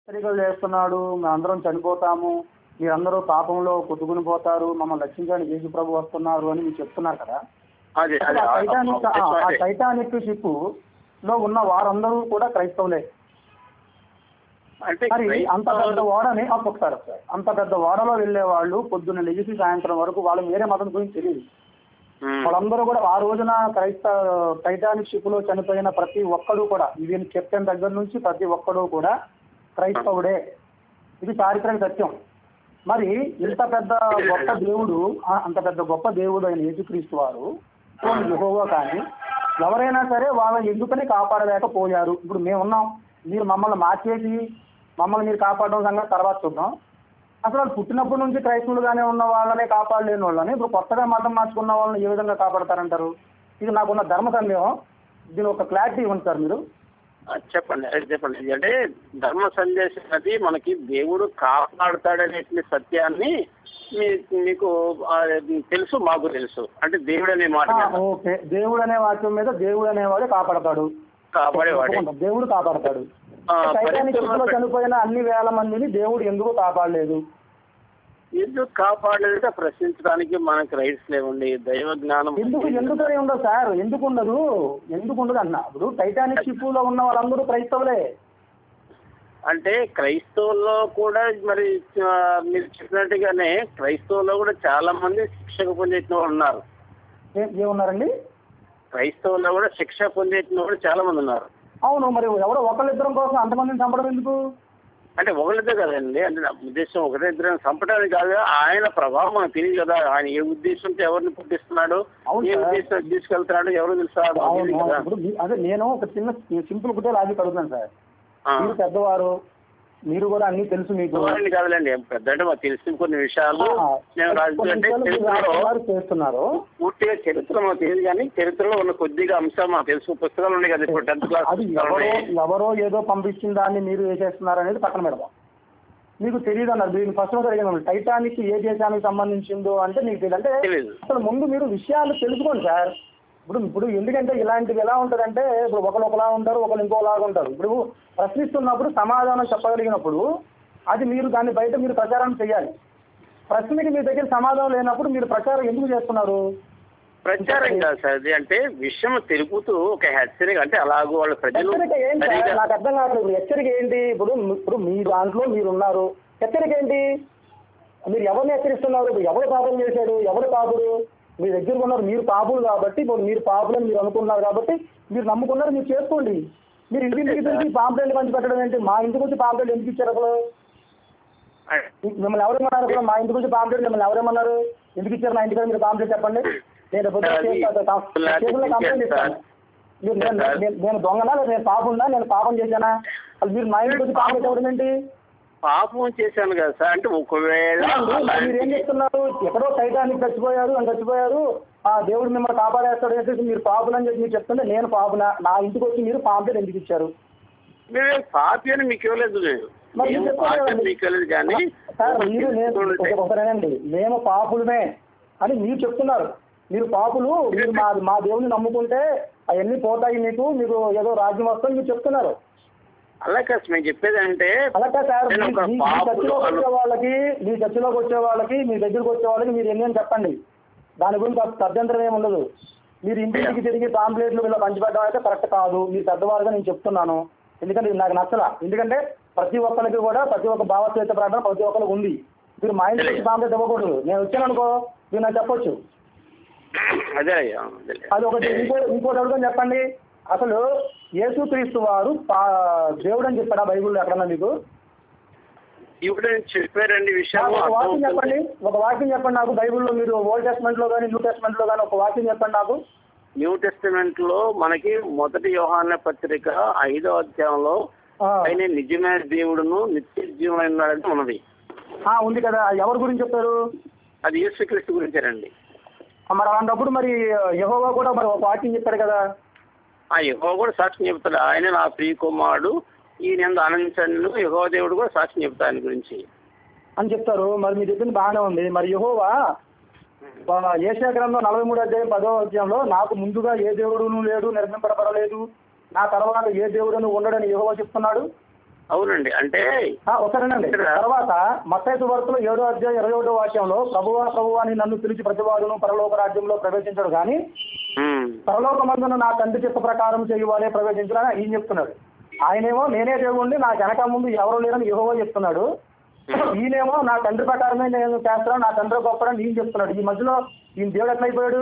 హెచ్చరికలు చేస్తున్నాడు మేమందరం చనిపోతాము మీరందరూ పాపంలో కొట్టుకుని పోతారు మమ్మల్ని రక్షించడానికి యేసు ప్రభు వస్తున్నారు అని మీరు చెప్తున్నారు కదా అదే అసలు అదే ఆ ఆ- టైటానిక్ ఆ- ఆ అదే. టైటానిక్ షిప్ లో ఉన్న వారందరూ కూడా క్రైస్తవులే అంటే మరి అంత పెద్ద క్రైస్తవులు- ఓడని ఆ, ఒకసారి ఒకసారి అంత పెద్ద ఓడలో వెళ్ళే వాళ్ళు పొద్దున్న లెగిసి సాయంత్రం వరకు వాళ్ళు వేరే మతం గురించి తెలియదు ఉమ్. వాళ్ళందరూ కూడా ఆ రోజున క్రైస్త టైటానిక్ షిప్ లో చనిపోయిన ప్రతి ఒక్కడు కూడా ఈవెన్ కెప్టెన్ దగ్గర నుంచి ప్రతి ఒక్కడు కూడా క్రైస్తవుడే ఇది చారిత్రక సత్యం మరి ఇంత పెద్ద గొప్ప దేవుడు ఆ, అంత పెద్ద గొప్ప దేవుడు అయిన యేసుక్రీస్తు వారు పోనీ యెహోవా కానీ ఎవరైనా సరే వాళ్ళని ఎందుకని కాపాడలేకపోయారు ఇప్పుడు మేము ఉన్నాం మీరు మమ్మల్ని మార్చేసి మమ్మల్ని మీరు కాపాడడం సంగతి తర్వాత చూద్దాం అసలు వాళ్ళు పుట్టినప్పటి నుంచి క్రైస్తవులుగానే ఉన్న వాళ్ళనే కాపాడలేని వాళ్ళని ఇప్పుడు కొత్తగా మతం మార్చుకున్న వాళ్ళని ఏ విధంగా కాపాడతారంటారు ఇది నాకున్న ధర్మ సందేహం దీని ఒక క్లారిటీ ఇవ్వండి సార్ మీరు ఆ, చెప్పండి అది చెప్పండి ఇది అంటే ధర్మ సందేశం అది మనకి దేవుడు కాపాడుతాడనే సత్యాన్ని మీ- మీకు ఆ, తెలుసు మాకు తెలుసు అంటే దేవుడు అనే మాట ఆ, మీద ఓకే దేవుడు అనే వాక్యం మీద దేవుడు అనేవాడే కాపాడతాడు కాపాడేవాడే ఒప్పుకుంటాం. దేవుడు కాపాడతాడు ఆ, టైటానిక్ షిప్ లో పరిస్థితుల్లో చనిపోయిన అన్ని వేల మందిని దేవుడు ఎందుకు కాపాడలేదు ఎందుకు కాపాడలేదంటే ప్రశ్నించడానికి మనకు రైట్స్ లేవండి దైవ జ్ఞానం ఎందుకు ఎందుకని ఉండదు సార్ ఎందుకు ఉండదు ఎందుకు ఉండదు అన్న ఇప్పుడు టైటానిక్ షిప్ లో ఉన్న వాళ్ళందరూ క్రైస్తవులే అంటే క్రైస్తవుల్లో కూడా మరి ఆ, మీరు చెప్పినట్టుగానే క్రైస్తవుల్లో కూడా చాలా మంది శిక్షకు పొందేసిన వాళ్ళు ఉన్నారు ఏ- ఏమున్నారండి క్రైస్తవుల్లో కూడా శిక్ష పొందేసిన వాళ్ళు చాలా మంది ఉన్నారు అవును మరి ఎవరో ఒకళ్ళిద్దరం కోసం అంతమందిని చంపడం ఎందుకు అంటే ఒకరిదే కదండి అంటే నా ఉద్దేశం ఒకటే ఇద్దరు చంపడానికి కాదు ఆయన ప్రభావం మనకు తెలియదు కదా ఆయన ఏ ఉద్దేశంతో ఎవరిని పుట్టిస్తున్నాడు అవును ఏ సార్. ఉద్దేశం తీసుకెళ్తున్నాడు ఎవరు తెలుసా మనకు అవును తెలియదు కదా. ఇప్పుడు మీ- అదే నేను ఒక చిన్న సింపుల్ ఒకటే లాజిక్ అడుగుతాను సార్ ఆ. మీరు పెద్దవారు మీరు కూడా అన్ని తెలుసు మీకు ఎవరిని కాదులేండి పెద్ద అంటే మాకు తెలిసిన కొన్ని విషయాలు ఆ, నేను కొన్ని రాజకీయ అంటే విషయాలు మీరు చరిత్రలో రాస్తున్నారు, చేస్తున్నారు పూర్తిగా చరిత్ర మాకు తెలియదు కానీ చరిత్రలో ఉన్న కొద్దిగా అంశం మాకు తెలుసు పుస్తకాలు ఉన్నాయి కదా ఇప్పుడు టెన్త్ క్లాస్ అది పుస్తకాలు ఎవరో ఉన్నాయి. ఎవరో ఏదో పంపించిన దాన్ని మీరు వేసేస్తున్నారు అనేది పక్కన పెడదాం మీకు తెలియదు అన్నారు మీరు ఫస్ట్ లో అడిగాను టైటానిక్ ఏ దేశానికి సంబంధించిందో అంటే మీకు తెలియదు అంటే తెలీదు. అసలు ముందు మీరు విషయాలు తెలుసుకోండి సార్ ఇప్పుడు ఇప్పుడు ఎందుకంటే ఇలాంటివి ఎలా ఉంటుందంటే ఇప్పుడు ఒకరు ఒకలా ఉంటారు ఒకరు ఇంకోలాగా ఉంటారు ఇప్పుడు ప్రశ్నిస్తున్నప్పుడు సమాధానం చెప్పగలిగినప్పుడు అది మీరు దాన్ని బయట మీరు ప్రచారం చేయాలి ప్రశ్నకి మీ దగ్గర సమాధానం లేనప్పుడు మీరు ప్రచారం ఎందుకు చేస్తున్నారు ప్రచారం కాదు సార్ అది అంటే విషయం తెలుపుతూ ఒక హెచ్చరిక అంటే అలాగూ వాళ్ళ ప్రజలు హెచ్చరిక ఏంటి సార్? సరిగా నాకు అర్థం కావట్లేదు ఇప్పుడు హెచ్చరిక ఏంటి ఇప్పుడు ఇప్పుడు మీ దాంట్లో మీరు ఉన్నారు హెచ్చరిక ఏంటి మీరు ఎవరిని హెచ్చరిస్తున్నారు ఇప్పుడు ఎవరు పాపం చేశాడు ఎవరు పాపుడు మీ దగ్గర ఉన్నారు మీరు పాపులు కాబట్టి ఇప్పుడు మీరు పాపులని మీరు అనుకున్నారు కాబట్టి మీరు నమ్ముకున్నారు మీరు చేసుకోండి మీరు ఇంటికి పిలిచి పాంప్లెట్లు పంచి పెట్టడం ఏంటి మా ఇంటికి వచ్చి పాంప్లెట్లు ఎందుకు ఇచ్చారు అసలు మిమ్మల్ని ఎవరేమన్నారు అసలు మా ఇంటికి వచ్చి పాంప్లెట్ మిమ్మల్ని ఎవరేమన్నారు ఎందుకు ఇచ్చారు నా ఇంటికి మీరు పాంప్లెట్ చెప్పండి నేను పొద్దున్న అది చేస్తా- స్టేషన్లో కంప్లైంట్ ఇస్తాను మీరు నేను నేను- నేను దొంగనా లేదా నేను పాపం నేను పాపం చేశానా అసలు మీరు మా ఇంటికి వచ్చి పాపం చెప్పడం ఏంటి పాపం చేశాను కదా సార్ అంటే ఒకవేళ మీరు ఏం చెప్తున్నారు ఎక్కడో టైటానిక్ చచ్చిపోయారు అని చచ్చిపోయారు ఆ దేవుడు మిమ్మల్ని కాపాడేస్తాడు అనేసి మీరు పాపులు అని చెప్పి మీరు చెప్తుంటే నేను పాపునా నా ఇంటికి వచ్చి మీరు పాంప్లెట్ ఎందుకు ఇచ్చారు మేము పాపి అని మీకు ఇవ్వలేదు నేను మరి మేము మీరు పాపి అని చెప్పలేదు. మీకు ఇవ్వలేదు కానీ సార్ మీరు నేను ఒక- ఒకరేనండి మేము పాపులమే అని మీరు చెప్తున్నారు మీరు పాపులు మీరు మా మా దేవుని నమ్ముకుంటే అవన్నీ పోతాయి మీకు మీకు ఏదో రాజ్యం వస్తుంది మీరు చెప్తున్నారు అలా కాదు మేము చెప్పేది అంటే అలా కాదు సార్ నేను మీ- ఒక మీ- మీ పాపులు చర్చిలోకి అను- వచ్చే వాళ్ళకి మీ చర్చిలోకి వచ్చే వాళ్ళకి మీ దగ్గరికి వచ్చే వాళ్ళకి మీరు ఎన్ని అని చెప్పండి దాని గురించి అసలు అభ్యంతరం ఏమి ఉండదు మీరు ఇంటికి తిరిగి పాంప్లెట్లు వీళ్ళు పంచిపెట్టడం అయితే కరెక్ట్ కాదు మీరు పెద్దవారుగా నేను చెప్తున్నాను ఎందుకంటే ఇది నాకు నచ్చలా ఎందుకంటే ప్రతి ఒక్కరికి కూడా ప్రతి ఒక్క భావస్వేత ప్రకటన ప్రతి ఒక్కరికి ఉంది మీరు మా ఇంటికి వచ్చి పాంప్లెట్ ఇవ్వకూడదు నేను వచ్చాను అనుకో మీరు నాకు చెప్పొచ్చు అదే అయ్యా అదేలే. అది ఒకటి ఇంకో ఇంకోటి అడుగుని చెప్పండి అసలు యేసుక్రీస్తు వారు పా- దేవుడు అని చెప్పాడా బైబిల్లో ఎక్కడన్నా మీకు ఇప్పుడు నేను చెప్పారండి విషయం ఒక వాక్యం చెప్పండి ఒక వాక్యం చెప్పండి నాకు బైబిల్లో మీరు ఓల్డ్ టెస్ట్మెంట్ లో కానీ న్యూ టెస్ట్మెంట్ లో కానీ ఒక వాక్యం చెప్పండి నాకు న్యూ టెస్టిమెంట్ లో మనకి మొదటి యోహాన పత్రిక ఐదో అధ్యాయంలో ఆ, ఆయన నిజమైన దేవుడును నిత్య జీవమైన ఉన్నాడని ఉన్నది ఆ, ఉంది కదా ఎవరి గురించి చెప్పారు అది యేసుక్రీస్తు గురించేనండి ఆ, మరి అలాంటప్పుడు మరి యహోవా కూడా మరి ఒక వాక్యం చెప్పాడు కదా ఆ యహో కూడా సాక్ష్యం చెప్తాడు ఆయన నా ప్రియ కుమారుడు ఈయన ఎందు ఆనందించండి యహో దేవుడు కూడా సాక్ష్యం చెప్తాడు ఆయన గురించి అని చెప్తారు మరి మీ చెప్పింది బాగానే ఉంది మరి యహోవా ఏషియా గ్రంథం నలభై మూడు అధ్యాయం పదో అధ్యాయంలో నాకు ముందుగా ఏ దేవుడును లేడు నిర్మింపబడలేదు నా తర్వాత ఏ దేవుడును ఉండడని యహోవా చెప్తున్నాడు అవునండి అంటే ఆ, ఒకసారేనండి ఇక్కడ- తర్వాత మత్తైదు వరకులో ఏడో అధ్యాయం ఇరవై ఒకటో వాక్యంలో ప్రభువా ప్రభువా అని నన్ను పిలిచి ప్రతివాడును పరలోక రాజ్యంలో ప్రవేశించడు కానీ ఉమ్, పరలోకమందున నా తండ్రి చిత్త ప్రకారం చేయువాలే ప్రవేశించాలని ఈయన చెప్తున్నాడు ఆయనేమో నేనే దేవుణ్ణి నా వెనక ముందు ఎవరు లేరని యెహోవా చెప్తున్నాడు ఈయనేమో నా తండ్రి ప్రకారమే నేను చేస్తాను నా తండ్రి గొప్పడని ఈయన చెప్తున్నాడు ఈ మధ్యలో ఈయన దేవుడు ఎట్లయిపోయాడు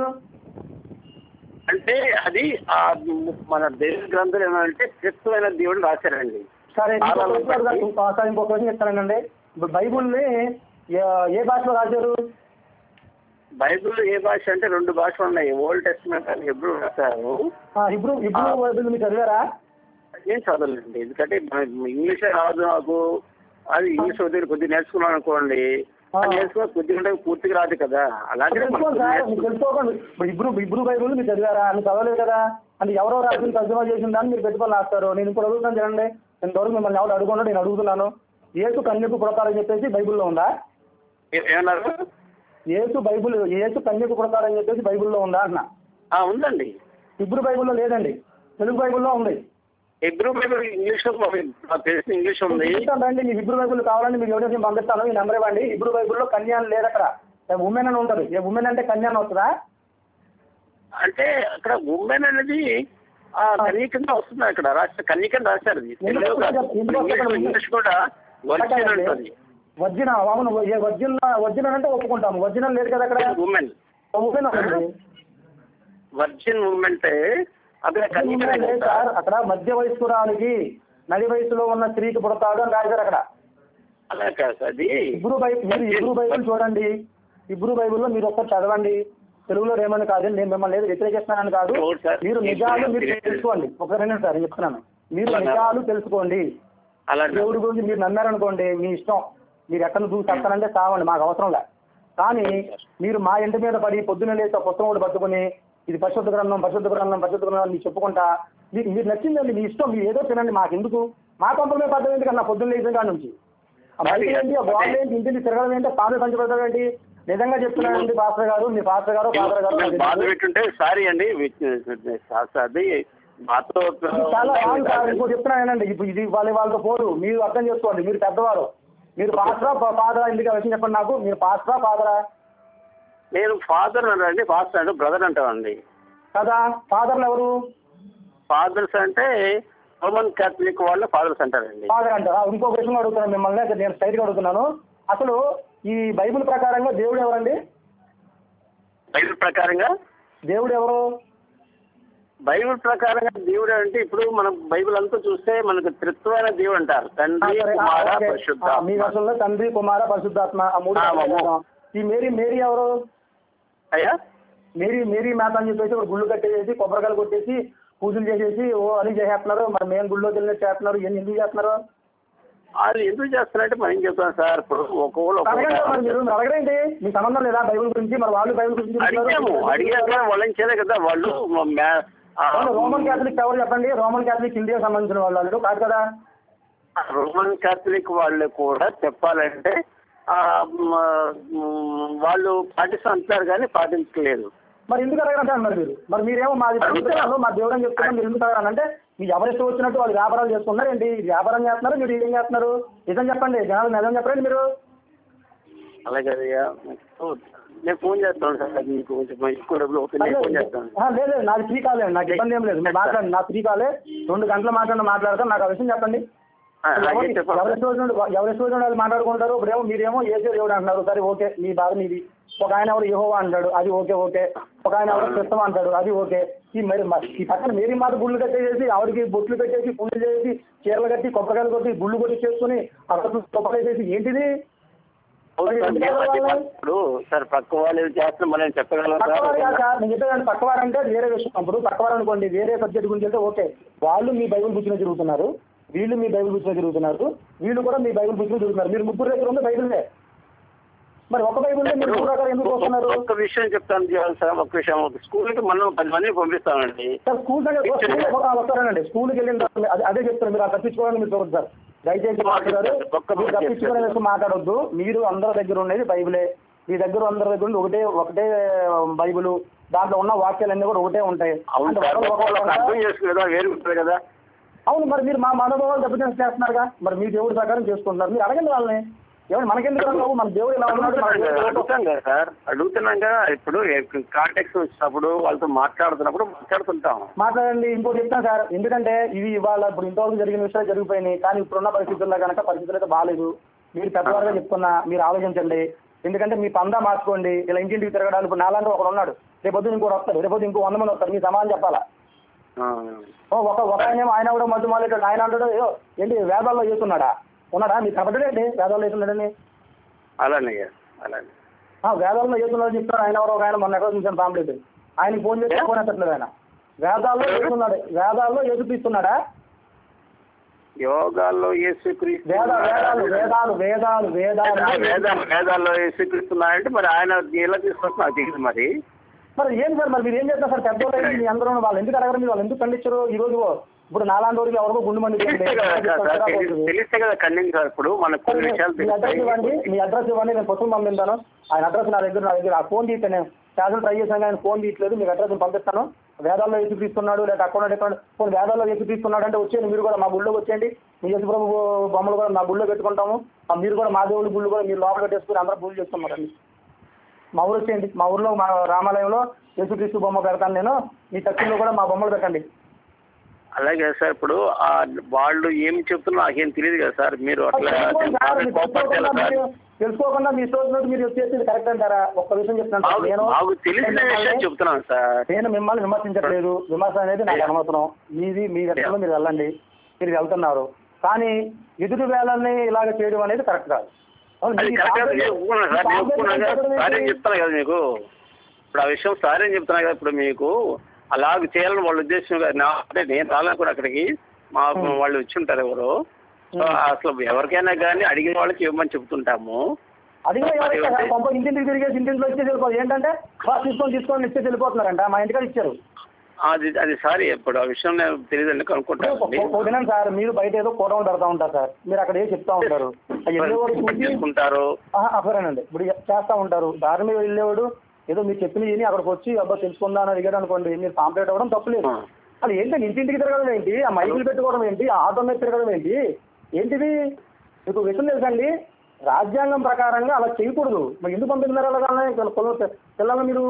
అంటే అది ఆ మన దేశ గ్రంథాలు ఏమంటే క్రిస్తమైన దేవుడు రాశారండి సరే ఇంకొక కాలాలను క్వశ్చన్ అడుగుతా- బట్టి- ఇంకో- సరే, ఇంకో క్వశ్చన్ చెప్తానండి ఇప్పుడు బైబుల్ని ఏ- ఏ భాషలో రాశారు బైబిల్ ఏ భాష అంటే రెండు భాషలు ఉన్నాయి ఓల్డ్ టెస్ట్మెంట్ అని ఎప్పుడు రాశారు ఆ, ఇబ్రూ ఇబ్రూ బైబిల్ మీరు చదివారా ఏం చదవలేండి ఎందుకంటే మన ఇంగ్లీషే రాదు నాకు అది ఇంగ్లీష్ కొద్దిగా కొద్దిగా నేర్చుకున్నాను అనుకోండి ఆ. అది నేర్చుకున్నా కొద్దిగా ఉంటే పూర్తిగా రాదు కదా అలాగే మనం తెలుసుకోండి సార్ నేర్చుకో- మీరు తెలుసుకోకండి ఇప్పుడు ఇబ్రూ ఇబ్రూ బైబుల్ మీరు చదివారా అని చదవలేదు కదా అంటే ఎవరో రాసిన తర్జుమా చేసిన దాన్ని మీరు పెట్టుకొని రాస్తారు నేను ఇప్పుడు అడుగుతాను చూడండి ఇంతవరకు మిమ్మల్ని ఎవరు అడుగుకున్నా నేను అడుగుతున్నాను ఏసు కన్యకు పుడతారని చెప్పేసి బైబిల్లో ఉందా ఏ- ఏమన్నారు ఏసు బైబిల్ ఏసు కన్యకు పుడతారని చెప్పేసి బైబిల్లో ఉందా అన్న ఆ, ఉందండి ఇబ్రూ బైబిల్లో లేదండి తెలుగు బైబిల్లో ఉంది ఎబ్రూ బైబిల్ ఇంగ్లీష్ లో నాకు తెలిసిన ఇంగ్లీష్ ఉంది చూపిస్తాను రండి మీకు ఇబ్రూ బైబిల్ కావాలంటే మీకు ఎవరైనా పంపిస్తాను ఈ నెంబర్ ఇవ్వండి ఇబ్రూ బైబిల్లో కన్యా అని లేదు అక్కడ ఉమెన్ అని ఉంటుంది ఏ ఉమెన్ అంటే కన్యా అని వస్తుందా అంటే అక్కడ ఉమెన్ అనేది ఆ కన్యకంగా వస్తుంది అక్కడ రాష్ట్ర కన్యకని రాశారు అది. ఎందుకు తెలుగు కాదు. వస్తుంది? ఎందుకు ఇంగ్లీష్ వస్తుంది? ఇంగ్లీష్ కూడా వర్జిన్ ఉంటుంది వజ్జన అవును ఏ వజ్జన వజ్జన అంటే ఒప్పుకుంటాము వజ్జనం లేదు కదా అక్కడ ఉమెన్ ఉమెన్ ఉంది వర్జిన్ మూమెంట్ అక్కడ కన్యకనే ఉమెన్ లేదు కదా. సార్ అక్కడ మధ్య వయస్కురానికి నడి వయసులో ఉన్న స్త్రీకి పుడతాడు అని రాశారు అక్కడ అలా కాదు అది ఇబ్రూ బైబిల్ మీరు ఇబ్రూ బైబిల్ చూడండి ఇబ్రూ బైబిల్లో మీరు ఒక్కటి చదవండి తెలుగులో ఏమని కాదు నేను మిమ్మల్ని లేదు వ్యతిరేకిస్తున్నానని కాదు అవును సార్. మీరు నిజాలు మీరు తెలుసుకోండి ఒక రెండు సార్ నేను చెప్తున్నాను మీరు నిజాలు తెలుసుకోండి అలా దేవుడి గురించి మీరు నమ్మారనుకోండి మీ ఇష్టం మీరు ఎక్కడ చూసి చెప్తానంటే చావండి మాకు అవసరం లే కానీ మీరు మా ఇంటి మీద పడి పొద్దున్న లేచి ఆ పుస్తకం ఒకటి పట్టుకుని ఇది పరిశుద్ధ గ్రంథం పరిశుద్ధ గ్రంథం పరిశుద్ధ గ్రంథం అని మీరు చెప్పుకుంటా మీకు మీరు నచ్చిందండి మీ ఇష్టం మీరు ఏదో తినండి మాకు ఎందుకు మా కంపెనీ పడ్డం ఎందుకన్నా పొద్దున్న లేచిన కాడ నుంచి ఆ బయట ఏంటి ఆ గోడలు ఏంటి ఇంటికి తిరగడం ఏంటి పాలు పంచబెట్టడం ఏంటి నిజంగా చెప్తున్నానండి పాస్టర్ గారు మీ పాస్టర్ గారు ఫాదర్ గారు నాకు బాధ తెలియదు. పెట్టుంటే సారీ అండి విత్- అది మాతో ఇది చాలా రాంగ్ సార్ ఇంకో చెప్తున్నానండి ఇప్పుడు ఇది వాళ్ళ వాళ్ళతో పోరు మీరు అర్థం చేసుకోండి మీరు పెద్దవారు మీరు పాస్టరా ఫాదరా ఎందుకు ఆ విషయం చెప్పండి నాకు మీరు పాస్టరా ఫాదరా నేను ఫాదర్ అండి ఫాదర్ అంటే బ్రదర్ అంటామండి కదా ఫాదర్లు ఎవరు ఫాదర్స్ అంటే రోమన్ క్యాథలిక్ వాళ్ళు ఫాదర్స్ అంటారండి ఫాదర్ అంటారా ఇంకో క్వశ్చన్ అడుగుతున్నాను మిమ్మల్ని అయితే నేను స్ట్రైట్గా అడుగుతున్నాను అసలు ఈ బైబిల్ ప్రకారంగా దేవుడు ఎవరండి బైబిల్ ప్రకారంగా దేవుడు ఎవరు బైబిల్ ప్రకారంగా దేవుడు అంటే ఇప్పుడు మనం బైబిల్ అంతా చూస్తే మనకు త్రిత్వమైన దేవుడు అంటారు ఆ, తండ్రి సరే, ఆ, కుమార ఓకే. పరిశుద్ధ ఆ, మీ వర్షంలో తండ్రి కుమార పరిశుద్ధాత్మ ఆ మూడు ఆ, కలిపి బాబు. చేద్దాం. ఈ మేరీ మేరీ ఎవరు అయ్యా మేరీ మేరీ మేత అని చెప్పేసి ఒక గుళ్ళు కట్టేసి కొబ్బరికాయలు కొట్టేసి పూజలు చేసేసి ఓ అని చేసేస్తున్నారు మరి మేము గుళ్ళోకి వెళ్ళి చేస్తున్నారు ఇవన్నీ ఎందుకు చేస్తున్నారు వాళ్ళు ఎందుకు చేస్తున్నారంటే మనం ఏం చెప్తాం సార్ ఇప్పుడు ఒక్కొక్కరు అడగండి మరి ఒక్కొక్క మీరు మీరు అడగండి మీ సంబంధం లేదా బైబిల్ గురించి మరి వాళ్ళు బైబిల్ గురించి చెప్తున్నారు. అడిగాము అడిగాక వాళ్ళని చేయలే కదా వాళ్ళు మ్యా- ఆ, అవును, రోమన్ క్యాథలిక్ ఎవరు చెప్పండి రోమన్ క్యాథలిక్ ఇండియా సంబంధించిన వాళ్ళు వాళ్ళు కాదు కదా రోమన్ క్యాథలిక్ వాళ్ళు కూడా చెప్పాలంటే ఆ, మ, మ్, వాళ్ళు పాటిస్తున్నారు కానీ పాటించలేదు మరి ఎందుకు అడగరంటారు మరి మీరు మరి మీరేమో మాది చెప్తున్నాను మా దేవుడు అని చెప్తున్నాను మీరు ఎందుకు అడగరు అంటే మీరు ఎవరు ఇష్టం వచ్చినట్టు వాళ్ళు వ్యాపారాలు చేస్తున్నారు ఏంటి వ్యాపారం చేస్తున్నారు మీరు ఏం చేస్తున్నారు నిజం చెప్పండి జనాలు నిజం చెప్పండి మీరు అలాగే అయ్యా నేను ఫోన్ చేస్తాను సార్ అది మీకు కొంచెం ఎక్కువ డబ్బులు అవుతుంది నేను ఫోన్ చేస్తాను ఆ, లేదు లేదు, నాది ఫ్రీ కాలే నాకు ఇబ్బంది ఏం లేదు మీరు మాట్లాడండి నా ఫ్రీ కాలే రెండు గంటలు మాట్లాడి మాట్లాడతాను నాకు ఆ విషయం చెప్పండి ఆ, అలాగే ఎవరి చెప్పండి ఎవరి రోజు ఎవరి రోజు వాళ్ళు మాట్లాడుకుంటారు ఇప్పుడేమో మీరేమో ఏసే దేవుడు అంటున్నారు సరే ఓకే మీ బాధ మీది ఒక ఆయన ఎవరు యెహోవా అంటాడు అది ఓకే ఓకే ఒక ఆయన ఎవరు క్రిస్తం అంటాడు అది ఓకే ఈ మరి మ- ఈ పక్కన మేరీ మాత గుళ్ళు కట్టేసి ఆవిడకి బొట్లు పెట్టేసి పూజలు చేసి చీరలు కట్టి కొబ్బరికాయలు కొట్టి గుళ్ళు కొట్టి చేసుకుని అక్కడ కొబ్బరి వేసేసి ఏంటిది అవును సార్, మేము అది ఇప్పుడు సార్ పక్క వాళ్ళు ఏం చేస్తున్నారు మనం చెప్పగలం పక్కవారు కాదు సార్ సార్ నేను చెప్పేదాన్ని పక్కవారు అంటే వేరే విషయం ఇప్పుడు పక్కవారు అనుకోండి వేరే సబ్జెక్ట్ గురించి వెళ్తే ఓకే వాళ్ళు మీ బైబిల్ బుక్లో తిరుగుతున్నారు వీళ్ళు మీ బైబిల్ బుక్లో తిరుగుతున్నారు వీళ్ళు కూడా మీ బైబిల్ బుక్లో తిరుగుతున్నారు మీరు ముగ్గురు దగ్గర ఉంది బైబిల్నే మరి ఒక బైబిల్ మీరు ముగ్గురు రకాలు ఎందుకు వస్తున్నారు ఒక్క విషయం చెప్తాను చేయాలి సార్ ఒక విషయం ఒక స్కూల్కి మనం పది మందిని పంపిస్తామండి సార్ స్కూల్ దగ్గర స్కూల్ ఒక వస్తారండి స్కూల్కి వెళ్ళిన తర్వాత అదే- అదే చెప్తాను మీరు ఆ తప్పించుకోవాలని మీరు చూడదు సార్ దయచేసి మాట్లాడారు మీరు తప్పించుకునే విషయం మాట్లాడొద్దు మీరు అందరి దగ్గర ఉండేది బైబిలే మీ దగ్గర అందరి దగ్గర ఉండి ఒకటే ఒకటే బైబిల్ దాంట్లో ఉన్న వాక్యాలన్నీ కూడా ఒకటే ఉంటాయి అవును అంటే సార్ ఒకరు ఒక్కొక్కరు ఒకరు అర్థం చేసుకోలేదా వేరు ఉంటుంది కదా అవును మరి మీరు మా మనోభావాలు దెబ్బతిని చేస్తున్నారుగా మరి మీ దేవుడి ప్రకారం చేసుకుంటున్నారు మీరు అడగండి వాళ్ళని ఏమన్నా మనకెందుకు రావు మన దేవుడు ఇలా ఉన్నాడు మన దేవుడు ఇలా ఉన్నాడు. అడుగుతాం కదా సార్ అడుగుతున్నాం కదా ఇప్పుడు కాంటాక్ట్స్ వచ్చినప్పుడు వాళ్ళతో మాట్లాడుతున్నప్పుడు మాట్లాడుతుంటాం మాట్లాడండి ఇంకోటి చెప్తాను సార్ ఎందుకంటే ఇవి ఇవాళ ఇప్పుడు ఇంతవరకు జరిగిన విషయాలు జరిగిపోయినాయి కానీ ఇప్పుడున్న పరిస్థితుల్లో కనుక పరిస్థితులు అయితే బాగాలేదు మీరు పెద్దవారుగా చెప్తున్నా మీరు ఆలోచించండి ఎందుకంటే మీ పందా మార్చుకోండి ఇలా ఇంటింటికి తిరగడానికి ఇప్పుడు నాలాంటి ఒకడు ఉన్నాడు రేపొద్దు ఇంకోటి వస్తాడు రేపొద్దు ఇంకో వంద మంది వస్తారు మీ సమాధానం చెప్పాలా ఆ. ఓ ఒక ఒక ఆయన ఆయన కూడా మధ్య మాలేటాడు ఆయన అంటాడు "అయ్యో, ఏంటి వేదాల్లో చేస్తున్నాడా ఉన్నాడా మీరు కనపడ్డాడండి వేదాల్లో చేస్తున్నాడని అలానే అలానే ఆ, వేదాల్లో చేస్తున్నాడు చెప్తాడు ఆయన ఎవరో ఒక ఆయన మొన్న ఎక్కడ చూసాను పాంప్లెట్ ఆయనకి ఫోన్ చేసి ఫోన్ ఎత్తట్లేదు ఆయన వేదాల్లో చేస్తున్నాడు వేదాల్లో ఏసుపిస్తున్నాడా యోగాల్లో యేసుక్రీస్తు వేద వేదాలు వేదాలు వేదాలు వేదాలు వేదాలు వేదాల్లో యేసుక్రీస్తున్నారంటే మరి ఆయన ఎలా తీసుకొస్తున్నా నాకు తెలియదు మరి మరి ఏం సార్ మరి మీరు ఏం చేస్తారు సార్ పెద్దోళ్ళు మీ అందరూ వాళ్ళు ఎందుకు అడగరు మీరు వాళ్ళు ఎందుకు ఖండించరు ఈ రోజు ఇప్పుడు నాలాంటి రోజుకి ఎవరికో గుండు మంది తెలిస్తే కదా సార్ తెలి- తెలిస్తే కదా ఖండింగ్ సార్ ఇప్పుడు మనకు కొన్ని విషయాలు మీ అడ్రస్ ఇవ్వండి తెలుస్తాయి మీ అడ్రస్ ఇవ్వండి నేను పుస్తకం పంపిస్తాను ఆయన అడ్రస్ నా దగ్గర నా దగ్గర ఆ ఫోన్ తీస్తే నేను క్యాన్సల్ ట్రై చేశాను ఆయన ఫోన్ తీయట్లేదు మీకు అడ్రస్ పంపిస్తాను వేదాల్లో ఎత్తి తీస్తున్నాడు లేదా అక్కడ ఎక్కడ కొన్ని వేదాల్లో ఎత్తి తీస్తున్నాడు అంటే వచ్చేయండి మీరు కూడా మా గుళ్ళోకి వచ్చేయండి మీ యేసుప్రభు బొమ్మలు కూడా మా గుళ్ళో పెట్టుకుంటాము ఆ మీరు కూడా మా దేవుడి గుళ్ళు కూడా మీరు లోపల పెట్టేసుకుని అందరూ పూజ చేస్తున్నారండి మా ఊరు వచ్చేయండి మా ఊర్లో మా రామాలయంలో యేసుక్రీస్తు బొమ్మ పెడతాను నేను మీ చర్చిలో కూడా మా బొమ్మలు పెట్టండి అలాగే సార్ ఇప్పుడు ఆ వాళ్ళు ఏం చెప్తున్నా నాకేం తెలియదు కదా సార్ మీరు అట్లా తెలుసుకోండి సార్, మీరు కోపడితే ఎలా తెలుసుకోకుండా సార్ మీరు- తెలుసుకోకుండా మీ సోదరుడు మీరు వచ్చేసి కరెక్ట్ అంటారా ఒక్క విషయం చెప్తాను సార్. మాకు నేను మాకు తెలిసిన విషయం చెప్తున్నాను సార్ నేను మిమ్మల్ని విమర్శించట్లేదు విమర్శ అనేది నాకు అనవసరం మీది మీ వ్యక్తిలో మీరు వెళ్ళండి మీరు వెళ్తున్నారు కానీ ఎదుటి వేళల్ని ఇలాగ చేయడం అనేది కరెక్ట్ కాదు అవును, అది మీ కరెక్ట్ పాపం- నేను ఒప్పుకున్నాను సార్ మీ నేను పాపం ఒప్పుకున్నాను కదా చేయడం సార్ ఏం ఏంటి? చెప్తాను కదా మీకు ఇప్పుడు ఆ విషయం సార్ ఏం చెప్తున్నా కదా ఇప్పుడు మీకు అలాగ చేయాలని వాళ్ళ ఉద్దేశం కదా నా అంటే నేను రాలేను కూడా అక్కడికి మా వాళ్ళు వచ్చి ఉంటారు ఎవరు సో అసలు ఎవరికైనా కానీ అడిగిన వాళ్ళకి ఇవ్వమని చెప్తుంటాము అది కూడా ఎవరైతే సార్ పంప ఇంటింటికి తిరిగేసి ఇంటింట్లో ఇచ్చేసి వెళ్ళిపోదు ఏంటంటే "బా, తీసుకొని తీసుకొని ఇచ్చేసి వెళ్ళిపోతున్నారంట మా ఇంటికాడ ఇచ్చారు అది అది సారీ ఇప్పుడు ఆ విషయం నేను తెలియదండి కనుక్కుంటానండి వినండి సార్ మీరు బయట ఏదో కూటమి పెడతా ఉంటారు సార్ మీరు అక్కడ ఏదో చెప్తా ఉంటారు ఆ వెళ్ళేవాడు చూసి తీసుకుంటారు అఫరేనండి ఇప్పుడు చేస్తా ఉంటారు దారి మీద వెళ్ళేవాడు ఏదో మీరు చెప్పిన విని అక్కడికి వచ్చి అబ్బా తెలుసుకుందా అని అడిగాడు అనుకోండి మీరు కాంప్లీట్ అవ్వడం తప్పులేదు ఆ. అది ఏంటి ఇంటింటికి తిరగడం ఏంటి ఆ మైకులు పెట్టుకోవడం ఏంటి ఆ ఆటో మీద తిరగడం ఏంటి ఏంటిది మీకు విషయం తెలుసండి రాజ్యాంగం ప్రకారంగా అలా చేయకూడదు మరి ఎందుకు పంపిస్తున్నారు అలాగానే పిల్లలు మీరు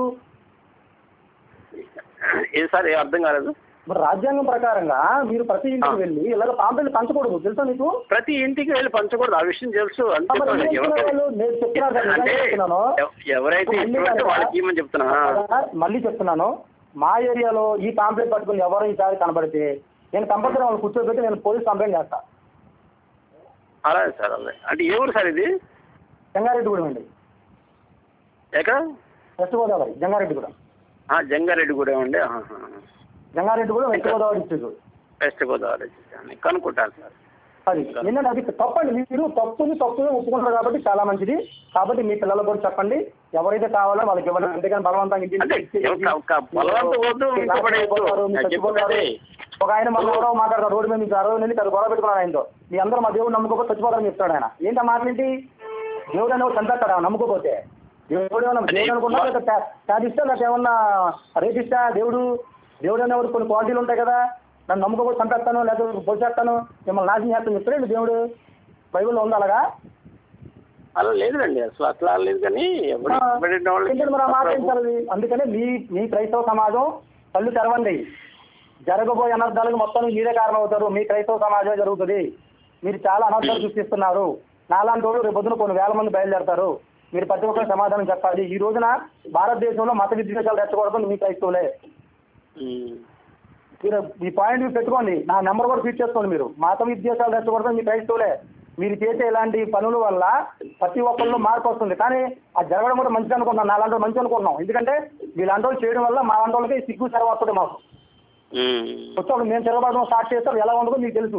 ఏం సార్ ఏం అర్థం కాలేదు మరి రాజ్యాంగం ప్రకారంగా మీరు ప్రతి ఇంటికి వెళ్ళి ఇలాగ పాంపలు పంచకూడదు తెలుసా మీకు ప్రతి ఇంటికి వెళ్ళి పంచకూడదు ఆ విషయం తెలుసు అంతే మరి ఏం ఎవరు- చెప్తున్నారు వాళ్ళు? నేను చెప్తున్నాను సార్, నిజంగా అంటే చెప్తున్నాను. ఎవ- ఎవరైతే మళ్ళీ ఇష్టం కనుక- వాళ్ళకి ఇవ్వమని చెప్తున్నా కదా, మళ్ళీ చెప్తున్నాను మా ఏరియాలో ఈ పాంప్లెట్ పట్టుకుని ఎవరు ఈసారి కనబడితే నేను కంపల్సరీ వాళ్ళు కూర్చోబెట్టి నేను పోలీస్ కంప్లైంట్ చేస్తా అలాగే సార్ అలాగే అంటే ఏ ఊరు సార్ ఇది జంగారెడ్డిగూడెం అండి ఎక్కడ వెస్ట్ గోదావరి జంగారెడ్డిగూడెం ఆ, జంగారెడ్డిగూడెం అండి ఆహా. Jangareddygudem west Godavari district west Godavari అని కనుక్కుంటాను సార్ అది ఏంటంటే అది తప్పండి మీరు తప్పుని తప్పుని ఒప్పుకుంటారు కాబట్టి చాలా మంచిది కాబట్టి మీ పిల్లలకు కూడా చెప్పండి ఎవరైతే కావాలో వాళ్ళకి ఇవ్వండి అంతేగాని బలవంతంగా ఇంటికి అంటే ఇచ్చేసి ఎవరు కా- కా- బలవంతం వద్దు, మీరు ఇంకొకటి చచ్చిపోతారు, వద్దు. మీరు నేను చచ్చిపోతారు. చెప్పేది. ఒక ఆయన మన ఎవరో మాట్లాడతారు రోడ్డు మీద మీకు అరవై నెలలు అది గొడవ పెట్టుకున్నాడు ఆయనతో మీ అందరూ మా దేవుడు నమ్ముకోకపోతే చచ్చిపోతారని చెప్తాడు ఆయన ఏంటి ఆ మాటలేంటి దేవుడు అనేవాడు చంపేస్తాడు ఆయన నమ్ముకోపోతే దేవుడు ఏమన్నా దేవుడు అనుకున్నా లేదా శాదిస్తా లేకపోతే ఏమన్నా రేపిస్తా దేవుడు దేవుడు అనేవాడు కొన్ని క్వాలిటీలు ఉంటాయి కదా నన్ను నమ్ముకోకపోతే చంపేస్తాను లేకపోతే పోసేస్తాను మిమ్మల్ని నాశనం చేస్తాను చెప్తాడు దేవుడు బైబిల్లో ఉంది అలాగా అలా లేదండి అసలు అట్లా లేదు కానీ ఎవరు ఇష్టపడిన వాళ్ళకి ఎందుకంటే మరి ఆ మాట ఏం సార్ అది? అందుకనే మీ మీ క్రైస్తవ సమాజం కళ్ళు తెరవండి జరగబోయే అనర్థాలకు మొత్తం మీరే కారణం అవుతారు మీ క్రైస్తవ సమాజమే జరుగుతుంది మీరు చాలా అనర్థాలు సృష్టిస్తున్నారు నాలాంటి వాళ్ళు రేపు పొద్దున కొన్ని వేల మంది బయలుదేరతారు మీరు ప్రతి ఒక్కరు సమాధానం చెప్పాలి ఈ రోజున భారతదేశంలో మత విద్వేషాలు రెచ్చగొడతాం మీ క్రైస్తవులే ఉమ్. మీరు ఈ పాయింట్ మీరు పెట్టుకోండి నా నెంబర్ కూడా ఫీడ్ చేసుకోండి మీరు మత విద్వేషాలు రెచ్చగొడతాం మీ క్రైస్తవులే మీరు చేసే ఇలాంటి పనుల వల్ల ప్రతి ఒక్కరిలో మార్పు వస్తుంది కానీ అది జరగడం కూడా మంచిది అనుకుంటున్నాం నా లాంటి వాళ్ళు మంచి అనుకుంటున్నాం ఎందుకంటే వీళ్ళంటి వాళ్ళు చేయడం వల్ల మా లాంటి వాళ్ళకి సిగ్గు సెలవు వస్తుంది మాకు ఉమ్. వచ్చేవాళ్ళు మేము తిరగబడడం స్టార్ట్ చేస్తాం ఎలా ఉంటుందో మీకు తెలుసు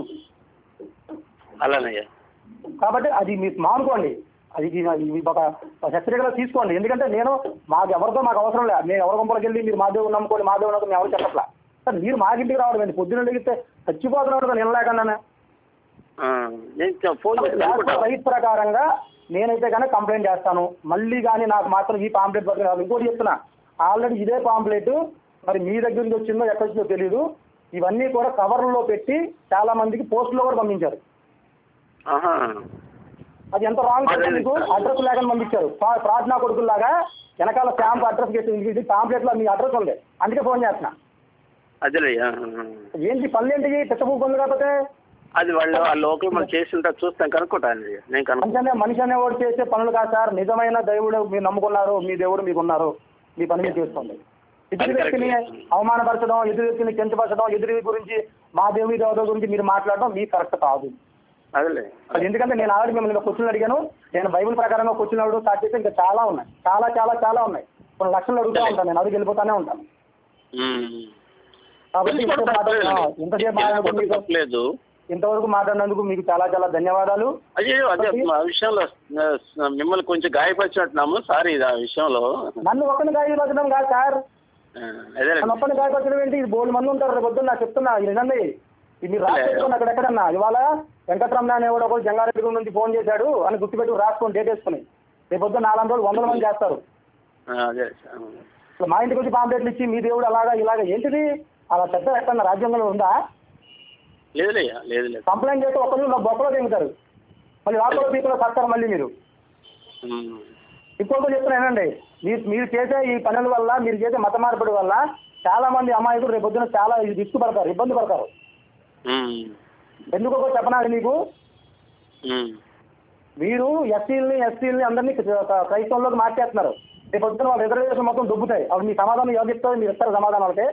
అలానయ్యా కాబట్టి అది మీరు మానుకోండి అది ఇది- ఇది ఒక హెచ్చరికగా తీసుకోండి ఎందుకంటే నేను మాకు ఎవరితో మాకు అవసరం లేదు మేము ఎవరి గుంపలకి వెళ్ళి మీరు మా దేవుడు నమ్ముకోండి మా దేవుడు నమ్ముకోండి మేము ఎవరు చెప్పట్లా సార్ మీరు మా ఇంటికి రావడం ఏంటి పొద్దున్న అడిగితే చచ్చిపోతున్నాడు కదా నిలలేకుండా ఆ, నేను చ- ఫోన్ చేసి కనుక్కుంటా. రైట్ ప్రకారంగా నేనైతే కనుక కంప్లైంట్ చేస్తాను మళ్ళీ కానీ నాకు మాత్రం ఈ పాంప్లెట్ పక్కన కాదు ఇంకోటి చెప్తున్నా ఆల్రెడీ ఇదే పాంప్లెట్ మరి మీ దగ్గర నుంచి వచ్చిందో ఎక్కడి వచ్చిందో తెలియదు ఇవన్నీ కూడా కవర్లలో పెట్టి చాలా మందికి పోస్టులో కూడా పంపించారు ఆహా అది ఎంత రాంగ్ అదే మీకు సార్. అడ్రస్ లేకుండా పంపించారు ప్రా- ప్రార్థనా కొడుకుల్లాగా వెనకాల స్టాంప్ అడ్రస్ ఇది పాంప్లెట్ లో మీ అడ్రస్ ఉంది అందుకే ఫోన్ చేస్తున్నా అదేలే ఆ, ఆ. ఏంటి పనులు ఏంటి పిచ్చబూకుంది కాకపోతే అది వాళ్ళు ఆ లోకల్ మనం చేసి ఉంటారు చూస్తాం కనుక్కుంటాను నేను కనుక్కుంటాను మనిషి అనే మనిషి అనేవాడు చేసే పనులు కాదు సార్ నిజమైన దేవుడు మీరు నమ్ముకున్నారు మీ దేవుడు మీకు ఉన్నారు మీ పని మీరు చేసుకోండి ఎదురు అది వ్యక్తిని correct. అవమానపరచడం ఎదురు వ్యక్తిని కించపరచడం ఎదురు గురించి మా దేవుడి దేవత గురించి మీరు మాట్లాడడం మీకు కరెక్ట్ కాదు అదేలే అది ఎందుకంటే నేను ఆల్రెడీ మిమ్మల్ని క్వశ్చన్ అడిగాను నేను బైబిల్ ప్రకారంగా క్వశ్చన్ అడుగు స్టార్ట్ చేస్తే ఇంకా చాలా ఉన్నాయి చాలా చాలా చాలా ఉన్నాయి కొన్ని లక్షలు అడుగుతూ ఉంటాను నేను అడుగు వెళ్ళిపోతానే ఉంటాను ఉమ్. కాబట్టి ఇంతసేపు మాట్లాడ- ఆ, ఇంతసేపు మాట్లాడినందుకు మీకు లేదు ఇంతవరకు మాట్లాడినందుకు మీకు చాలా చాలా ధన్యవాదాలు అయ్యో అదే ఆ విషయంలో ఆ, మిమ్మల్ని కొంచెం గాయపరిచినట్టున్నాము సారీ ఇది ఆ విషయంలో నన్ను ఒక్కని గాయపరచడం కాదు సార్ ఆ, అదే నన్ను ఒక్కని గాయపరచడం ఏంటి ఇది బోల్డ్ మంది ఉంటారు రేపు పొద్దున్న నాకు చెప్తున్నా ఇది వినండి ఇది మీరు రాసుకోండి అక్కడెక్కడన్నా ఇవాళ వెంకటరమణ అనేవాడు ఒకడు జంగారెడ్డి గుడి నుంచి ఫోన్ చేశాడు అని గుర్తుపెట్టి రాసుకొని డేట్ వేసుకుని రేపు పొద్దున్న నాలుగు రోజులు వందల మంది చేస్తారు ఆ, అదే ఆ. అసలు మా ఇంటికి వచ్చి పాంప్లెట్లు ఇచ్చి మీ దేవుడు అలాగా ఇలాగా ఏంటిది అలా చెత్త ఎక్కడ రాజ్యాంగంలో ఉందా లేదులే లేదు లేదు కంప్లైంట్ చేస్తే ఒకళ్ళు నా బొక్కలో దిగుతారు మళ్ళీ వాటిలో పీకులో కడతారు మళ్ళీ మీరు ఉమ్. ఇంకొకటి చెప్తున్నానండి మీరు మీరు చేసే ఈ పనుల వల్ల మీరు చేసే మత మార్పిడి వల్ల చాలా మంది అమాయకులు రేపు పొద్దున చాలా రిస్క్ పడతారు ఇబ్బంది పడతారు ఉమ్. ఎందుకో చెప్పనాలి మీకు ఉమ్. మీరు ఎస్సీలని ఎస్సీలని అందరినీ క్రైస్తవంలోకి మార్చేస్తున్నారు రేపు పొద్దున వాళ్ళ రిజర్వేషన్ మొత్తం దొబ్బుతాయి అప్పుడు మీ సమాధానం ఎవరు చెప్తారు మీరు ఇస్తారు సమాధానం వాళ్ళకి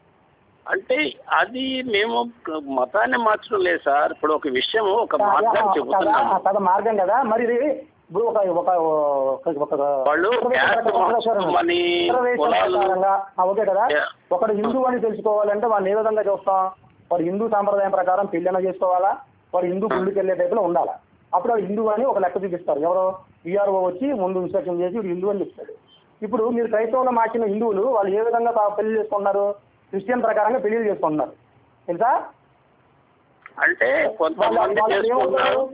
అంటే అది మేము మతాన్ని మార్చడం లేదు సార్ ఇప్పుడు ఒక విషయం ఒక మార్గాన్ని కదా చెబుతున్నాము కదా మార్గం కదా మరి ఇది ఇప్పుడు ఒక ఒక ఒక- ఒక వాళ్ళు క్యాస్ట్ మార్చుకోమని రిజర్వేషన్ కులాలు ప్రకారంగా, ఆ, ఓకే కదా Yeah. ఒకడు హిందూ అని తెలుసుకోవాలంటే వాడిని ఏ విధంగా చూస్తాం వాడు హిందూ సాంప్రదాయం ప్రకారం పెళ్ళైనా చేసుకోవాలా వాడు హిందూ గుళ్ళకి వెళ్ళే టైపులో ఉండాలా అప్పుడు వాడు హిందూ అని ఒక లెక్క చూపిస్తారు ఎవరో విఆర్ఓ వచ్చి ముందు ఇన్స్ట్రక్షన్ చేసి వీడు హిందూ అని చెప్తాడు ఇప్పుడు మీరు క్రైస్తవులు మార్చిన హిందువులు వాళ్ళు ఏ విధంగా తా- పెళ్లి చేసుకున్నారు క్రిస్టియన్ ప్రకారంగా పెళ్లి చేసుకుంటున్నారు తెలుసా అంటే వాళ్ళు కొంతమంది వాళ్ళు చేసుకుంటున్నారు ఏమవుతారు